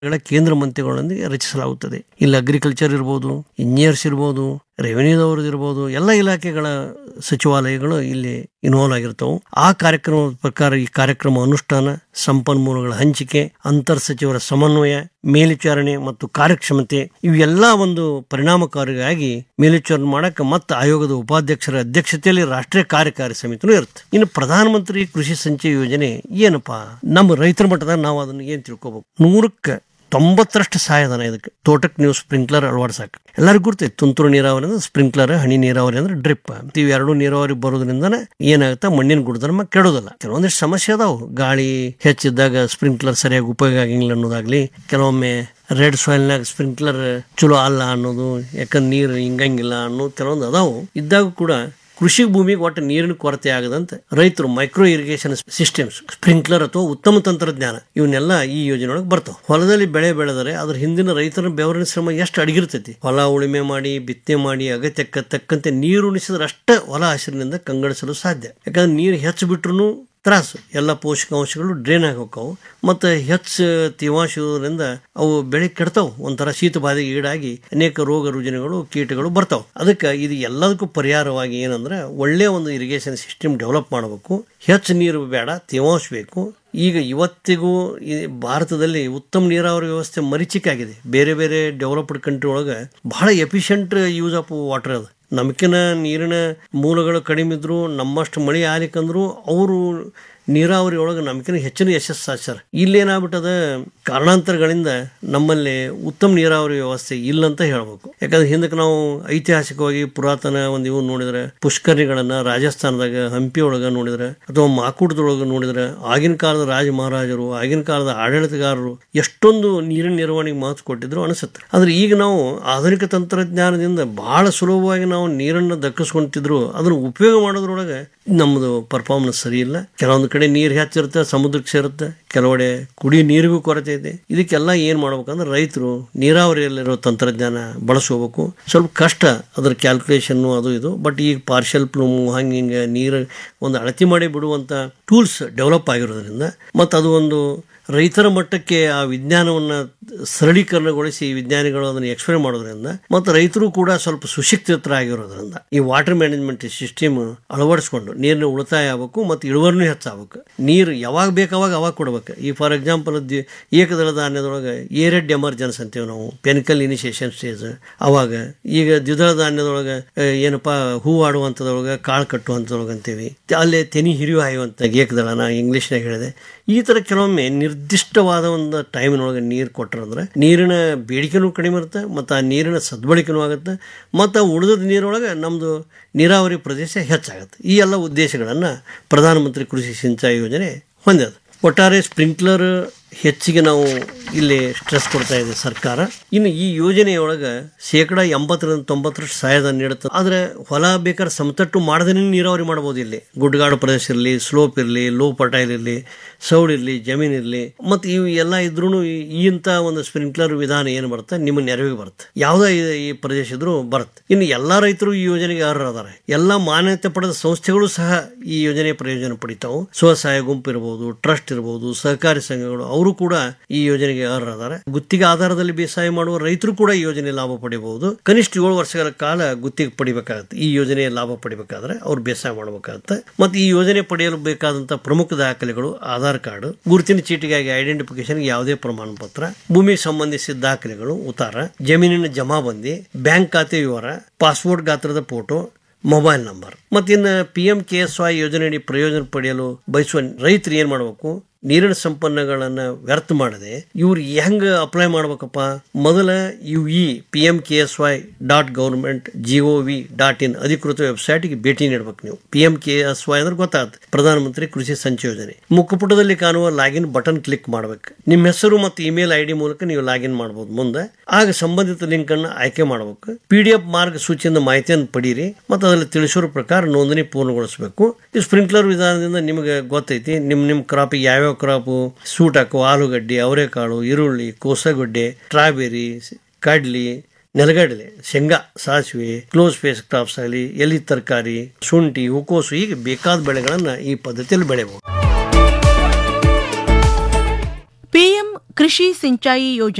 ಗಳ ಕೇಂದ್ರ ಮಂತ್ರಿಗಳೊಂದಿಗೆ ರಚಿಸಲಾಗುತ್ತದೆ ಇಲ್ಲಿ ಅಗ್ರಿಕಲ್ಚರ್ ಇರ್ಬೋದು ಇಂಜಿನಿಯರ್ಸ್ ಇರ್ಬೋದು ರೆವಿನ್ಯೂದವ್ರದ್ದು ಇರ್ಬೋದು ಎಲ್ಲ ಇಲಾಖೆಗಳ ಸಚಿವಾಲಯಗಳು ಇಲ್ಲಿ ಇನ್ವಾಲ್ವ್ ಆಗಿರ್ತವೆ ಆ ಕಾರ್ಯಕ್ರಮದ ಪ್ರಕಾರ ಈ ಕಾರ್ಯಕ್ರಮ ಅನುಷ್ಠಾನ ಸಂಪನ್ಮೂಲಗಳ ಹಂಚಿಕೆ ಅಂತರ್ ಸಚಿವರ ಸಮನ್ವಯ ಮೇಲ್ವಿಚಾರಣೆ ಮತ್ತು ಕಾರ್ಯಕ್ಷಮತೆ ಇವೆಲ್ಲ ಒಂದು ಪರಿಣಾಮಕಾರಿಯಾಗಿ ಮೇಲ್ವಿಚಾರಣೆ ಮಾಡಕ್ಕೆ ಮತ್ತು ಆಯೋಗದ ಉಪಾಧ್ಯಕ್ಷರ ಅಧ್ಯಕ್ಷತೆಯಲ್ಲಿ ರಾಷ್ಟ್ರೀಯ ಕಾರ್ಯಕಾರಿ ಸಮಿತಿನೂ ಇರುತ್ತೆ ಇನ್ನು ಪ್ರಧಾನಮಂತ್ರಿ ಕೃಷಿ ಸಂಚಯ ಯೋಜನೆ ಏನಪ್ಪಾ ನಮ್ಮ ರೈತರ ಮಟ್ಟದಾಗ ನಾವು ಅದನ್ನ ಏನ್ ತಿಳ್ಕೊಬೇಕು ನೂರಕ್ಕೆ ತೊಂಬತ್ತರಷ್ಟು ಸಹಾಯಧನ ಇದಕ್ಕೆ ತೋಟಕ್ಕೆ ನೀವು ಸ್ಪ್ರಿಂಕ್ಲರ್ ಅಳವಡಿಸಕ್ಕೆ ಎಲ್ಲರಿಗೂ ಗುರ್ತೈತೆ ತುಂತುರು ನೀರಾವರಿ ಅಂದ್ರೆ ಸ್ಪ್ರಿಂಕ್ಲರ್ ಹನಿ ನೀರಾವರಿ ಅಂದ್ರೆ ಡ್ರಿಪ್ ಇವು ಎರಡು ನೀರಾವರಿ ಬರೋದ್ರಿಂದನೇ ಏನಾಗುತ್ತೆ ಮಣ್ಣಿನ ಗುಣಧರ್ಮ ಕೆಡೋದಿಲ್ಲ ಕೆಲವೊಂದಿಷ್ಟು ಸಮಸ್ಯೆ ಅದಾವು ಗಾಳಿ ಹೆಚ್ಚಿದ್ದಾಗ ಸ್ಪ್ರಿಂಕ್ಲರ್ ಸರಿಯಾಗಿ ಉಪಯೋಗ ಆಗಿಲ್ಲ ಅನ್ನೋದಾಗ್ಲಿ ಕೆಲವೊಮ್ಮೆ ರೆಡ್ ಸಾಯಿಲ್ನಾಗ ಸ್ಪ್ರಿಂಕ್ಲರ್ ಚಲೋ ಅಲ್ಲ ಅನ್ನೋದು ಯಾಕಂದ್ರೆ ನೀರು ಹಿಂಗಂಗಿಲ್ಲ ಅನ್ನೋದು ಕೆಲವೊಂದು ಅದಾವು ಇದ್ದಾಗ ಕೂಡ ಕೃಷಿ ಭೂಮಿಗೆ ಒಟ್ಟು ನೀರಿನ ಕೊರತೆ ಆಗದಂತೆ ರೈತರು ಮೈಕ್ರೋ ಇರಿಗೇಷನ್ ಸಿಸ್ಟಮ್ಸ್ ಸ್ಪ್ರಿಂಕ್ಲರ್ ಅಥವಾ ಉತ್ತಮ ತಂತ್ರಜ್ಞಾನ ಇವನ್ನೆಲ್ಲ ಈ ಯೋಜನೆ ಒಳಗೆ ಬರ್ತಾವ ಹೊಲದಲ್ಲಿ ಬೆಳೆ ಬೆಳೆದರೆ ಅದ್ರ ಹಿಂದಿನ ರೈತರ ಬೆವರಿನ ಶ್ರಮ ಎಷ್ಟು ಅಡಗಿರ್ತೈತಿ ಹೊಲ ಉಳುಮೆ ಮಾಡಿ ಬಿತ್ತನೆ ಮಾಡಿ ಅಗತ್ಯಕ್ಕೆ ತಕ್ಕಂತೆ ನೀರು ಉಣಿಸಿದ್ರೆ ಅಷ್ಟೇ ಹೊಲ ಹಸಿರಿನಿಂದ ಕಂಗಡಿಸಲು ಸಾಧ್ಯ ಯಾಕಂದ್ರೆ ನೀರು ಹೆಚ್ಚು ಬಿಟ್ರು ತ್ರಾಸು ಎಲ್ಲ ಪೋಷಕಾಂಶಗಳು ಡ್ರೈನ್ ಆಗಿ ಹೋಗ್ತಾವು ಮತ್ತು ಹೆಚ್ಚು ತೇವಾಂಶ ಇರೋದ್ರಿಂದ ಅವು ಬೆಳೆ ಕೆಡ್ತಾವು ಒಂಥರ ಶೀತ ಬಾಧೆಗೆ ಈಡಾಗಿ ಅನೇಕ ರೋಗ ರುಜಿನಗಳು ಕೀಟಗಳು ಬರ್ತಾವೆ ಅದಕ್ಕೆ ಇದು ಎಲ್ಲದಕ್ಕೂ ಪರಿಹಾರವಾಗಿ ಏನಂದ್ರೆ ಒಳ್ಳೆಯ ಒಂದು ಇರಿಗೇಷನ್ ಸಿಸ್ಟಮ್ ಡೆವಲಪ್ ಮಾಡಬೇಕು ಹೆಚ್ಚು ನೀರು ಬೇಡ ತೇವಾಂಶ ಬೇಕು ಈಗ ಇವತ್ತಿಗೂ ಈ ಭಾರತದಲ್ಲಿ ಉತ್ತಮ ನೀರಾವರಿ ವ್ಯವಸ್ಥೆ ಮರೀಚಿಕೆ ಆಗಿದೆ ಬೇರೆ ಬೇರೆ ಡೆವಲಪ್ಡ್ ಕಂಟ್ರಿ ಒಳಗೆ ಬಹಳ ಎಫಿಷಿಯಂಟ್ ಯೂಸ್ ಆಫ್ ವಾಟರ್ ಅದ ನಮಕಿನ ನೀರಿನ ಮೂಲಗಳು ಕಡಿಮೆ ಇದ್ರು ನಮ್ಮಷ್ಟು ಮಳೆ ಆಗ್ಲಿಕ್ಕಂದ್ರು ಅವರು ನೀರಾವರಿ ಒಳಗೆ ನಮಕಿನ ಹೆಚ್ಚಿನ ಯಶಸ್ಸು ಸಾಧಿಸ್ಯಾರ ಇಲ್ಲೇನಾಗ್ಬಿಟ್ಟದ ಕಾರಣಾಂತರಗಳಿಂದ ನಮ್ಮಲ್ಲಿ ಉತ್ತಮ ನೀರಾವರಿ ವ್ಯವಸ್ಥೆ ಇಲ್ಲ ಅಂತ ಹೇಳ್ಬೇಕು ಯಾಕಂದ್ರೆ ಹಿಂದಕ್ಕೆ ನಾವು ಐತಿಹಾಸಿಕವಾಗಿ ಪುರಾತನ ಒಂದು ಇವು ನೋಡಿದ್ರೆ ಪುಷ್ಕರಿಗಳನ್ನ ರಾಜಸ್ಥಾನದಾಗ ಹಂಪಿ ಒಳಗ ನೋಡಿದ್ರೆ ಅಥವಾ ಮಾಕೂಟದೊಳಗ ನೋಡಿದ್ರೆ ಆಗಿನ ಕಾಲದ ರಾಜ ಮಹಾರಾಜರು ಆಗಿನ ಕಾಲದ ಆಡಳಿತಗಾರರು ಎಷ್ಟೊಂದು ನೀರಿನ ನಿರ್ವಹಣೆಗೆ ಮಹತ್ವ ಕೊಟ್ಟಿದ್ರು ಅನಿಸುತ್ತೆ ಆದ್ರೆ ಈಗ ನಾವು ಆಧುನಿಕ ತಂತ್ರಜ್ಞಾನದಿಂದ ಬಹಳ ಸುಲಭವಾಗಿ ನಾವು ನೀರನ್ನು ದಕ್ಕಿಸ್ಕೊಂತಿದ್ರು ಅದನ್ನು ಉಪಯೋಗ ಮಾಡೋದ್ರೊಳಗೆ ನಮ್ಮದು ಪರ್ಫಾರ್ಮೆನ್ಸ್ ಸರಿ ಇಲ್ಲ ಕೆಲವೊಂದು ಕಡೆ ನೀರು ಹೆಚ್ಚಿರುತ್ತೆ ಸಮುದ್ರಕ್ಕೆ ಸೇರುತ್ತೆ ಕೆಲವೆಡೆ ಕುಡಿ ನೀರಿಗೂ ಕೊರತೆ ಇದೆ ಇದಕ್ಕೆಲ್ಲ ಏನ್ ಮಾಡ್ಬೇಕಂದ್ರೆ ರೈತರು ನೀರಾವರಿಯಲ್ಲಿರೋ ತಂತ್ರಜ್ಞಾನ ಬಳಸ್ಕೋಬೇಕು ಸ್ವಲ್ಪ ಕಷ್ಟ ಅದ್ರ ಕ್ಯಾಲ್ಕುಲೇಷನ್ ಅದು ಇದು ಬಟ್ ಈಗ ಪಾರ್ಷಲ್ ಪ್ಲೂಮು ಹಂಗೆ ಹಿಂಗೆ ನೀರು ಒಂದು ಅಳತಿ ಮಾಡಿ ಬಿಡುವಂತ ಟೂಲ್ಸ್ ಡೆವಲಪ್ ಆಗಿರೋದ್ರಿಂದ ಮತ್ತು ಅದು ಒಂದು ರೈತರ ಮಟ್ಟಕ್ಕೆ ಆ ವಿಜ್ಞಾನವನ್ನ ಸರಳೀಕರಣಗೊಳಿಸಿ ವಿಜ್ಞಾನಿಗಳು ಅದನ್ನು ಎಕ್ಸ್ಪ್ಲೇನ್ ಮಾಡೋದ್ರಿಂದ ಮತ್ತು ರೈತರು ಕೂಡ ಸ್ವಲ್ಪ ಸುಶಿಕ್ಷಿತರ ಆಗಿರೋದ್ರಿಂದ ಈ ವಾಟರ್ ಮ್ಯಾನೇಜ್ಮೆಂಟ್ ಸಿಸ್ಟಮ್ ಅಳವಡಿಸ್ಕೊಂಡು ನೀರಿನ ಉಳಿತಾಯ ಆಗಬೇಕು ಮತ್ತು ಇಳುವರಿನೂ ಹೆಚ್ಚಾಗಬೇಕು ನೀರು ಯಾವಾಗ ಬೇಕಾವಾಗ ಅವಾಗ ಕೊಡ್ಬೇಕು ಈ ಫಾರ್ ಎಕ್ಸಾಂಪಲ್ ಏಕದಳ ಧಾನ್ಯದೊಳಗೆ ಏರೆಡ್ ಎಮರ್ಜೆನ್ಸ್ ಅಂತೀವಿ ನಾವು ಪೆನಿಕಲ್ ಇನಿಷಿಯೇಷನ್ ಸ್ಟೇಜ್ ಅವಾಗ ಈಗ ದ್ವಿದಳ ಧಾನ್ಯದೊಳಗೆ ಆ, ಏನಪ್ಪಾ ಹೂ ಆಡುವಂಥದ್ರೊಳಗೆ ಕಾಳು ಕಟ್ಟುವಂಥದ್ರೊಳಗೆ ಅಂತೀವಿ ಅಲ್ಲೇ ತೆನಿ ಹಿರಿಯು ಹಾಯುವಂಥ ಏಕದಳ ನಾ ಇಂಗ್ಲೀಷ್ನಾಗ ಹೇಳಿದೆ ಈ ತರ ಕೆಲವೊಮ್ಮೆ ನಿರ್ದಿಷ್ಟವಾದ ಒಂದು ಟೈಮಿನೊಳಗೆ ನೀರು ಕೊಟ್ಟರಂದ್ರೆ ನೀರಿನ ಬೇಡಿಕೆನೂ ಕಡಿಮೆ ಇರುತ್ತೆ ಮತ್ತು ಆ ನೀರಿನ ಸದ್ಬಳಕೆನೂ ಆಗುತ್ತೆ ಮತ್ತು ಆ ಉಳಿದ ನೀರೊಳಗೆ ನಮ್ಮದು ನೀರಾವರಿ ಪ್ರದೇಶ ಹೆಚ್ಚಾಗುತ್ತೆ ಈ ಎಲ್ಲ ಉದ್ದೇಶಗಳನ್ನು ಪ್ರಧಾನಮಂತ್ರಿ ಕೃಷಿ ಸಿಂಚಾಯಿ ಯೋಜನೆ ಹೊಂದಿದೆ ಒಟ್ಟಾರೆ ಸ್ಪ್ರಿಂಕ್ಲರ್ ಹೆಚ್ಚಿಗೆ ನಾವು ಇಲ್ಲಿ ಸ್ಟ್ರೆಸ್ ಕೊಡ್ತಾ ಇದೆ ಸರ್ಕಾರ ಇನ್ನು ಈ ಯೋಜನೆಯೊಳಗೆ ಶೇಕಡ ಎಂಬತ್ತರಿಂದ ತೊಂಬತ್ತರಷ್ಟು ಸಹಾಯಧನ ನೀಡುತ್ತೆ ಆದ್ರೆ ಹೊಲ ಬೇಕಾದ್ರೆ ಸಮತಟ್ಟು ಮಾಡದೇ ನೀರಾವರಿ ಮಾಡಬಹುದು ಇಲ್ಲಿ ಗುಡ್ಡಗಾಡು ಪ್ರದೇಶ ಇರಲಿ ಸ್ಲೋಪ್ ಇರಲಿ ಲೋ ಪಟೈಲ್ ಇರಲಿ ಸೌಡ್ ಇರಲಿ ಜಮೀನ್ ಇರಲಿ ಮತ್ತು ಇವು ಎಲ್ಲ ಇದ್ರೂ ಈ ಇಂಥ ಒಂದು ಸ್ಪ್ರಿಂಕ್ಲರ್ ವಿಧಾನ ಏನು ಬರುತ್ತೆ ನಿಮ್ಮ ನೆರವಿಗೆ ಬರುತ್ತೆ ಯಾವುದೇ ಈ- ಈ ಪ್ರದೇಶ ಇದ್ರೂ ಬರುತ್ತೆ ಇನ್ನು ಎಲ್ಲಾ ರೈತರು ಈ ಯೋಜನೆಗೆ ಅರ್ಹರಾದಾರೆ ಎಲ್ಲ ಮಾನ್ಯತೆ ಪಡೆದ ಸಂಸ್ಥೆಗಳು ಸಹ ಈ ಯೋಜನೆ ಪ್ರಯೋಜನ ಪಡಿತಾವು ಸ್ವಸಹಾಯ ಗುಂಪು ಇರಬಹುದು ಟ್ರಸ್ಟ್ ಇರಬಹುದು ಸಹಕಾರಿ ಸಂಘಗಳು ಅವರು ಕೂಡ ಈ ಯೋಜನೆಗೆ ಅರ್ಹರಾದಾರೆ ಗುತ್ತಿಗೆ ಆಧಾರದಲ್ಲಿ ಬೇಸಾಯ ಮಾಡುವ ರೈತರು ಕೂಡ ಈ ಯೋಜನೆ ಲಾಭ ಪಡಿಬಹುದು ಕನಿಷ್ಠ ಏಳು ವರ್ಷಗಳ ಕಾಲ ಗುತ್ತಿಗೆ ಪಡಿಬೇಕಾಗುತ್ತೆ ಈ ಯೋಜನೆಯ ಲಾಭ ಪಡಿಬೇಕಾದ್ರೆ ಅವ್ರು ಬೇಸಾಯ ಮಾಡಬೇಕಾಗುತ್ತೆ ಮತ್ತು ಈ ಯೋಜನೆ ಪಡೆಯಲು ಬೇಕಾದಂತಹ ಪ್ರಮುಖ ದಾಖಲೆಗಳು ಆಧಾರ್ ಕಾರ್ಡ್ ಗುರುತಿನ ಚೀಟಿಗಾಗಿ ಐಡೆಂಟಿಫಿಕೇಶನ್ ಯಾವುದೇ ಪ್ರಮಾಣ ಪತ್ರ ಭೂಮಿಗೆ ಸಂಬಂಧಿಸಿದ ದಾಖಲೆಗಳು ಉತ್ತಾರ ಜಮೀನಿನ ಜಮಾಬಂದಿ ಬ್ಯಾಂಕ್ ಖಾತೆ ವಿವರ ಪಾಸ್ಪೋರ್ಟ್ ಗಾತ್ರದ ಫೋಟೋ ಮೊಬೈಲ್ ನಂಬರ್ ಮತ್ತಿನ್ನು P M K S Y ಯೋಜನೆಯಡಿ ಪ್ರಯೋಜನ ಪಡೆಯಲು ಬಯಸುವ ರೈತರು ಏನ್ ಮಾಡಬೇಕು ನೀರಿನ ಸಂಪನ್ನಗಳನ್ನ ವ್ಯರ್ಥ ಮಾಡದೆ ಇವ್ರು ಹೆಂಗ ಅಪ್ಲೈ ಮಾಡ್ಬೇಕಪ್ಪ ಮೊದಲ U E P M K S Y dot government G O V dot ಅಧಿಕೃತ ವೆಬ್ಸೈಟ್ಗೆ ಭೇಟಿ ನೀಡಬೇಕು ನೀವು P M K S Y ಅಂದ್ರೆ ಗೊತ್ತಾಗುತ್ತೆ ಪ್ರಧಾನಮಂತ್ರಿ ಕೃಷಿ ಸಂಚಯ ಯೋಜನೆ ಮುಖಪುಟದಲ್ಲಿ ಕಾಣುವ ಲಾಗಿನ್ ಬಟನ್ ಕ್ಲಿಕ್ ಮಾಡಬೇಕು ನಿಮ್ಮ ಹೆಸರು ಮತ್ತು ಇಮೇಲ್ ಐಡಿ ಮೂಲಕ ನೀವು ಲಾಗಿನ್ ಮಾಡಬಹುದು ಮುಂದೆ ಆಗ ಸಂಬಂಧಿತ ಲಿಂಕ್ ಅನ್ನು ಆಯ್ಕೆ ಮಾಡಬೇಕು ಪಿ ಡಿ ಎಫ್ ಮಾರ್ಗಸೂಚಿಯಿಂದ ಮಾಹಿತಿಯನ್ನು ಪಡೀರಿ ಮತ್ತು ಅದರಲ್ಲಿ ತಿಳಿಸಿರೋ ಪ್ರಕಾರ ನೋಂದಣಿ ಪೂರ್ಣಗೊಳಿಸಬೇಕು ಈ ಸ್ಪ್ರಿಂಕ್ಲರ್ ವಿಧಾನದಿಂದ ನಿಮಗೆ ಗೊತ್ತೈತಿ ನಿಮ್ ನಿಮ್ ಕ್ರಾಪಿಗೆ ಯಾವ್ಯಾವ ಕ್ರಾಪು ಸೂಟ್ ಹಾಕುವ ಆಲೂಗಡ್ಡೆ ಅವರೆಕಾಳು ಈರುಳ್ಳಿ ಕೋಸಗಡ್ಡೆ ಸ್ಟ್ರಾಬೆರಿ ಕಡ್ಲಿ ನೆಲಗಡಲೆ ಶೇಂಗಾ ಸಾಸಿವೆ ಕ್ಲೋಸ್ ಫೇಸ್ ಕ್ರಾಪ್ಸ್ ಆಗಲಿ ಎಲಿ ತರಕಾರಿ ಶುಂಠಿ ಹೂಕೋಸು ಹೀಗೆ ಬೇಕಾದ ಬೆಳೆಗಳನ್ನ ಈ ಪದ್ಧತಿಯಲ್ಲಿ ಬೆಳೆಯಬಹುದು ಪಿಎಂ ಕೃಷಿ ಸಿಂಚಾಯಿ ಯೋಜನೆ